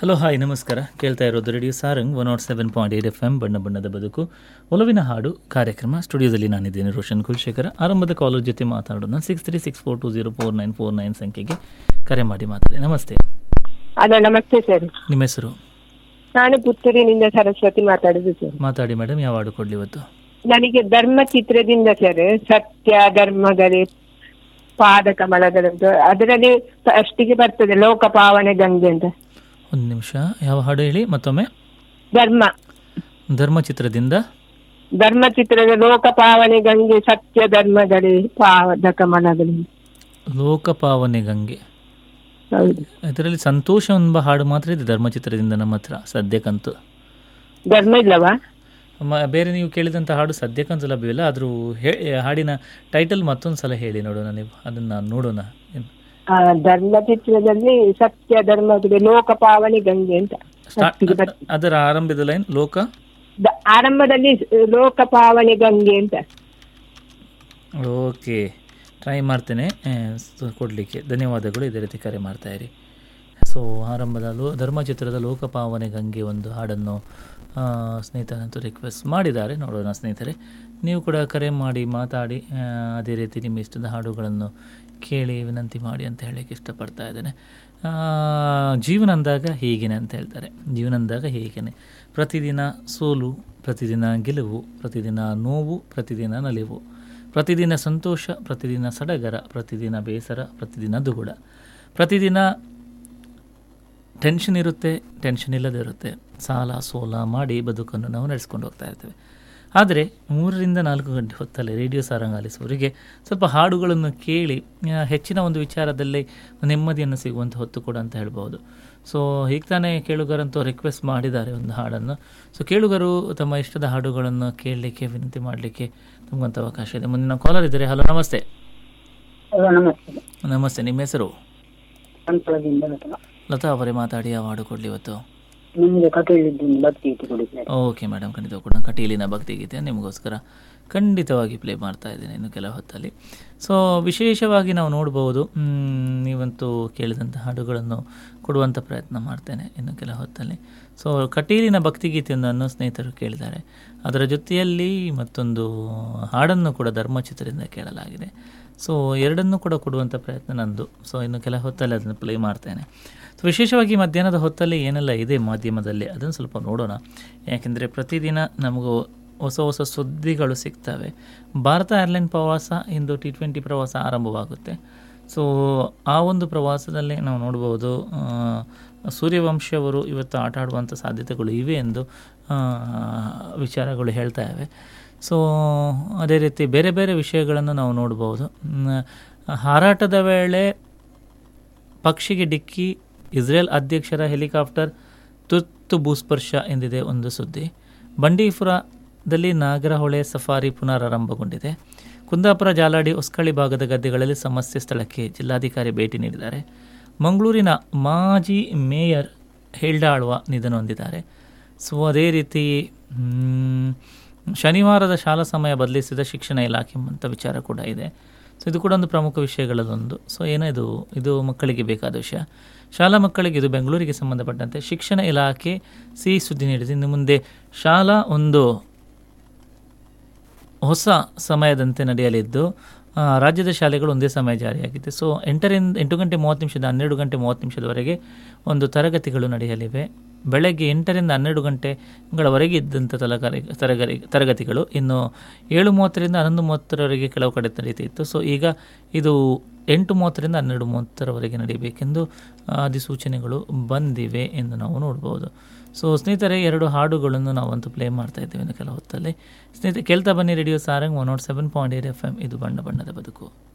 Hello hi ನಮಸ್ಕಾರ ಕೇಳ್ತಾ ಇರೋದು radio Sarang one nought seven point eight F M ಬಣ್ಣ ಬಣ್ಣದ ಬದುಕು ಒಲವಿನ ಹಾಡು ಕಾರ್ಯಕ್ರಮ ಸ್ಟುಡಿಯೋದಲ್ಲಿ ನಾನಿದ್ದೇನೆ ರೋಷನ್ ಕುಲ್ಶೇಖರ ಆರಂಭದ ಕಾಲರ್ ಜೊತೆ ಮಾತಾಡೋಣ six three six four two zero four nine four nine ಸಂಖ್ಯೆಗೆ ಕರೆ ಮಾಡಿ ಮಾತಾಡಿ ನಮಸ್ತೆ ಹಲೋ ನಮಸ್ತೆ ಸರ್ ನಿಮ್ಮ ಹೆಸರು ನಾನು ಪುತ್ತೂರಿನಿಂದ ಸರಸ್ವತಿ ಮಾತಾಡುದು ಸರ್ ಮಾತಾಡಿ ಮೇಡಮ್ ಯಾವ ಹಾಡು ಕೊಡಲಿ ಇವತ್ತು ನನಗೆ ಧರ್ಮ ಚಿತ್ರದಿಂದ ಸರ್ ಸತ್ಯ ಧರ್ಮಗಳೇ ಪಾದ ಕಮಲಗಳಂತ ಅದರಲ್ಲಿ ಅಷ್ಟಿಗೆ ಬರ್ತದೆ ಲೋಕ ಪಾವನೆ ಗಂಗೆ ಅಂತ ಒಂದು ನಿಮಿಷ ಯಾವ ಹಾಡು ಹೇಳಿ ಮತ್ತೊಮ್ಮೆ ಧರ್ಮ ಧರ್ಮ ಚಿತ್ರದಿಂದ ಧರ್ಮ ಚಿತ್ರದ ಲೋಕ ಪಾವನೆ ಗಂಗೆ ಸತ್ಯ ಧರ್ಮಗಳೇ ಪಾದ ಕಮಲಗಳು ಲೋಕಪಾವನೆ ಗಂಗೆ ಹೌದು ಇದರಲ್ಲಿ ಸಂತೋಷ ಎಂಬ ಹಾಡು ಮಾತ್ರ ಇದೆ ಧರ್ಮ ಚಿತ್ರದಿಂದ ನಮ್ಮ ಹತ್ರ ಸದ್ಯಕ್ಕಂತೂ ಧರ್ಮ ಇಲ್ಲವಾ ಮ- ಬೇರೆ ನೀವು ಕೇಳಿದಂಥ ಹಾಡು ಸದ್ಯಕ್ಕಂತೂ ಲಭ್ಯವಿಲ್ಲ ಆದರೂ ಹೇ ಹಾಡಿನ ಟೈಟಲ್ ಮತ್ತೊಂದು ಸಲ ಹೇಳಿ ನೋಡೋಣ ನೀವು ಅದನ್ನು ನೋಡೋಣ ಏನು? ಆ, ಧರ್ಮ ಚಿತ್ರದಲ್ಲಿ ಸತ್ಯ ಧರ್ಮಗಳೇ ಲೋಕ ಪಾವನೆ ಗಂಗೆ ಅಂತ ಸ್ಟಾರ್ಟ್ ಅಷ್ಟಿಗೆ ಬರ್ತದೆ. ಅದರ ಆರಂಭದ ಲೈನ್ ಲೋಕ ದ- ಆರಂಭದಲ್ಲಿ ಲೋಕ ಪಾವನೆ ಗಂಗೆ ಅಂತ ಓಕೆ ಟ್ರೈ ಮಾಡ್ತೇನೆ ಕೊಡಲಿಕ್ಕೆ ಧನ್ಯವಾದಗಳು ಇದೇ ರೀತಿ ಕರೆ ಮಾಡ್ತಾ ಇರಿ ಸೊ ಆರಂಭದ ಲೋ ಧರ್ಮ ಚಿತ್ರದ ಲೋಕಪಾವನೆ ಗಂಗೆ ಒಂದು ಹಾಡನ್ನು ಆ, ಸ್ನೇಹಿತರಂತೂ ರಿಕ್ವೆಸ್ಟ್ ಮಾಡಿದ್ದಾರೆ ನೋಡೋಣ ಸ್ನೇಹಿತರೆ ನೀವು ಕೂಡ ಕರೆ ಮಾಡಿ ಮಾತಾಡಿ ಆ, ಅದೇ ರೀತಿ ನಿಮ್ಮ ಇಷ್ಟದ ಹಾಡುಗಳನ್ನು ಕೇಳಿ ವಿನಂತಿ ಮಾಡಿ ಅಂತ ಹೇಳಕ್ಕೆ ಇಷ್ಟಪಡ್ತಾ ಇದ್ದೇನೆ ಆ, ಜೀವನ ಅಂದಾಗ ಹೀಗೇನೆ ಅಂತ ಹೇಳ್ತಾರೆ ಜೀವನ ಅಂದಾಗ ಹೀಗೇನೆ ಪ್ರತಿದಿನ ಸೋಲು ಪ್ರತಿದಿನ ಗೆಲುವು ಪ್ರತಿದಿನ ನೋವು ಪ್ರತಿದಿನ ನಲಿವು ಪ್ರತಿದಿನ ಸಂತೋಷ ಪ್ರತಿದಿನ ಸಡಗರ ಪ್ರತಿದಿನ ಬೇಸರ ಪ್ರತಿದಿನ ದುಗುಡ ಪ್ರತಿದಿನ ಟೆನ್ಷನ್ ಇರುತ್ತೆ ಟೆನ್ಷನ್ ಇಲ್ಲದೆ ಇರುತ್ತೆ ಸಾಲ ಸೋಲ ಮಾಡಿ ಬದುಕನ್ನು ನಾವು ನಡೆಸ್ಕೊಂಡು ಹೋಗ್ತಾ ಇರ್ತೇವೆ ಆದರೆ ಮೂರರಿಂದ ನಾಲ್ಕು ಗಂಟೆ ಹೊತ್ತಲ್ಲಿ ರೇಡಿಯೋ ಸಾರಂಗ್ ಆಲಿಸುವವರಿಗೆ ಸ್ವಲ್ಪ ಹಾಡುಗಳನ್ನು ಕೇಳಿ ಆ, ಹೆಚ್ಚಿನ ಒಂದು ವಿಚಾರದಲ್ಲಿ ನೆಮ್ಮದಿಯನ್ನು ಸಿಗುವಂಥ ಹೊತ್ತು ಕೂಡ ಅಂತ ಹೇಳ್ಬೋದು ಸೊ ಹೀಗೆ ತಾನೇ ಕೇಳುಗರಂತೂ ರಿಕ್ವೆಸ್ಟ್ ಮಾಡಿದ್ದಾರೆ ಒಂದು ಹಾಡನ್ನು ಸೊ ಕೇಳುಗರು ತಮ್ಮ ಇಷ್ಟದ ಹಾಡುಗಳನ್ನು ಕೇಳಲಿಕ್ಕೆ ವಿನಂತಿ ಮಾಡಲಿಕ್ಕೆ ತಮಗಂತ ಅವಕಾಶ ಇದೆ ಮುಂದಿನ ಕಾಲರ್ ಇದ್ದಾರೆ ಹಲೋ ನಮಸ್ತೆ ಹಲೋ ನಮಸ್ತೆ ನಮಸ್ತೆ ನಿಮ್ಮ ಹೆಸರು ಸಂತೋಷದಿಂದ ಅಥವಾ ಲತಾ ಅವರೇ ಮಾತಾಡಿ ಯಾವ ಹಾಡು ಕೊಡಲಿ ಇವತ್ತು ನಿಮಗೆ ಕಥೆ ಹೇಳಿದ್ದೀನಿ ಭಕ್ತಿ ಗೀತೆ ಕೊಡಿದ್ದಾರೆ ಓಕೆ ಮೇಡಮ್ ಖಂಡಿತ ಕೂಡ ಕಟೀಲಿನ ಭಕ್ತಿಗೀತೆ ನಿಮಗೋಸ್ಕರ ಖಂಡಿತವಾಗಿ ಪ್ಲೇ ಮಾಡ್ತಾ ಇದ್ದೇನೆ ಇನ್ನು ಕೆಲವು ಹೊತ್ತಲ್ಲಿ ಸೊ ವಿಶೇಷವಾಗಿ ನಾವು ನೋಡ್ಬೋದು ಮ್, ನೀವಂತೂ ಕೇಳಿದಂಥ ಹಾಡುಗಳನ್ನು ಕೊಡುವಂಥ ಪ್ರಯತ್ನ ಮಾಡ್ತೇನೆ ಇನ್ನು ಕೆಲವು ಹೊತ್ತಲ್ಲಿ ಸೊ ಕಟೀಲಿನ ಭಕ್ತಿಗೀತೆಯೊಂದನ್ನು ಸ್ನೇಹಿತರು ಕೇಳಿದ್ದಾರೆ ಅದರ ಜೊತೆಯಲ್ಲಿ ಮತ್ತೊಂದು ಹಾಡನ್ನು ಕೂಡ ಧರ್ಮಚಿತ್ರದಿಂದ ಕೇಳಲಾಗಿದೆ ಸೊ ಎರಡನ್ನೂ ಕೂಡ ಕೊಡುವಂಥ ಪ್ರಯತ್ನ ನಂದು ಸೊ ಇನ್ನು ಕೆಲ ಹೊತ್ತಲ್ಲಿ ಅದನ್ನು ಪ್ಲೇ ಮಾಡ್ತೇನೆ ಸೊ ವಿಶೇಷವಾಗಿ ಮಧ್ಯಾಹ್ನದ ಹೊತ್ತಲ್ಲಿ ಏನೆಲ್ಲ ಇದೆ ಮಾಧ್ಯಮದಲ್ಲಿ ಅದನ್ನು ಸ್ವಲ್ಪ ನೋಡೋಣ ಯಾಕೆಂದರೆ ಪ್ರತಿದಿನ ನಮಗೂ ಹೊಸ ಹೊಸ ಸುದ್ದಿಗಳು ಸಿಗ್ತವೆ ಭಾರತ ಏರ್ಲೈನ್ ಪ್ರವಾಸ ಇಂದು ಟಿ ಟ್ವೆಂಟಿ ಪ್ರವಾಸ ಆರಂಭವಾಗುತ್ತೆ ಸೊ ಆ ಒಂದು ಪ್ರವಾಸದಲ್ಲಿ ನಾವು ನೋಡ್ಬೋದು ಆ, ಸೂರ್ಯವಂಶಿ ಅವರು ಇವತ್ತು ಆಟ ಆಡುವಂಥ ಸಾಧ್ಯತೆಗಳು ಇವೆ ಎಂದು ಆ, ವಿಚಾರಗಳು ಹೇಳ್ತಾ ಇವೆ ಸೊ ಅದೇ ರೀತಿ ಬೇರೆ ಬೇರೆ ವಿಷಯಗಳನ್ನು ನಾವು ನೋಡ್ಬೋದು ಮ್, ಹಾರಾಟದ ವೇಳೆ ಪಕ್ಷಿಗೆ ಡಿಕ್ಕಿ ಇಸ್ರೇಲ್ ಅಧ್ಯಕ್ಷರ ಹೆಲಿಕಾಪ್ಟರ್ ತುರ್ತು ಭೂಸ್ಪರ್ಶ ಎಂದಿದೆ ಒಂದು ಸುದ್ದಿ ಬಂಡೀಪುರದಲ್ಲಿ ನಾಗರಹೊಳೆ ಸಫಾರಿ ಪುನರಾರಂಭಗೊಂಡಿದೆ ಕುಂದಾಪುರ ಜಾಲಾಡಿ ಹೊಸ್ಕಳಿ ಭಾಗದ ಗದ್ದೆಗಳಲ್ಲಿ ಸಮಸ್ಯೆ ಸ್ಥಳಕ್ಕೆ ಜಿಲ್ಲಾಧಿಕಾರಿ ಭೇಟಿ ನೀಡಿದ್ದಾರೆ ಮಂಗಳೂರಿನ ಮಾಜಿ ಮೇಯರ್ ಹೆಲ್ಡಾಳ್ವ ನಿಧನ ಹೊಂದಿದ್ದಾರೆ ಸೊ ಅದೇ ರೀತಿ ಮ್, ಶನಿವಾರದ ಶಾಲಾ ಸಮಯ ಬದಲಿಸಿದ ಶಿಕ್ಷಣ ಇಲಾಖೆ ಅಂತ ವಿಚಾರ ಕೂಡ ಇದೆ ಸೊ ಇದು ಕೂಡ ಒಂದು ಪ್ರಮುಖ ವಿಷಯಗಳಲ್ಲೊಂದು ಸೊ ಏನೋ ಇದು ಇದು ಮಕ್ಕಳಿಗೆ ಬೇಕಾದ ವಿಷಯ ಶಾಲಾ ಮಕ್ಕಳಿಗೆ ಇದು ಬೆಂಗಳೂರಿಗೆ ಸಂಬಂಧಪಟ್ಟಂತೆ ಶಿಕ್ಷಣ ಇಲಾಖೆ ಸಿಹಿ ಸುದ್ದಿ ನೀಡಿದೆ ಇನ್ನು ಮುಂದೆ ಶಾಲಾ ಒಂದು ಹೊಸ ಸಮಯದಂತೆ ನಡೆಯಲಿದ್ದು ಆ, ರಾಜ್ಯದ ಶಾಲೆಗಳು ಒಂದೇ ಸಮಯ ಜಾರಿಯಾಗಿದೆ ಸೊ ಎಂಟರಿಂದ ಎಂಟು ಗಂಟೆ ಮೂವತ್ತು ನಿಮಿಷದ ಹನ್ನೆರಡು ಗಂಟೆ ಮೂವತ್ತು ನಿಮಿಷದವರೆಗೆ ಒಂದು ತರಗತಿಗಳು ನಡೆಯಲಿವೆ ಬೆಳಗ್ಗೆ ಎಂಟರಿಂದ ಹನ್ನೆರಡು ಗಂಟೆಗಳವರೆಗೆ ಇದ್ದಂಥ ತಲಗರಿ ತರಗರಿ ತರಗತಿಗಳು ಇನ್ನು ಏಳು ಮೂವತ್ತರಿಂದ ಹನ್ನೊಂದು ಮೂವತ್ತರವರೆಗೆ ಕೆಲವು ಕಡೆ ನಡೀತಿತ್ತು ಸೊ ಈಗ ಇದು ಎಂಟು ಮೂವತ್ತರಿಂದ ಹನ್ನೆರಡು ಮೂವತ್ತರವರೆಗೆ ನಡೀಬೇಕೆಂದು ಆ, ಅಧಿಸೂಚನೆಗಳು ಬಂದಿವೆ ಎಂದು ನಾವು ನೋಡ್ಬೋದು ಸೊ ಸ್ನೇಹಿತರೆ ಎರಡು ಹಾಡುಗಳನ್ನು ನಾವಂತೂ ಪ್ಲೇ ಮಾಡ್ತಾ ಇದ್ದೇವೆ ಇನ್ನು ಕೆಲವು ಹೊತ್ತಲ್ಲಿ ಸ್ನೇಹಿತರೆ ಕೇಳ್ತಾ ಬನ್ನಿ radio Sarang one nought seven point eight F M ಇದು ಬಣ್ಣ ಬಣ್ಣದ ಬದುಕು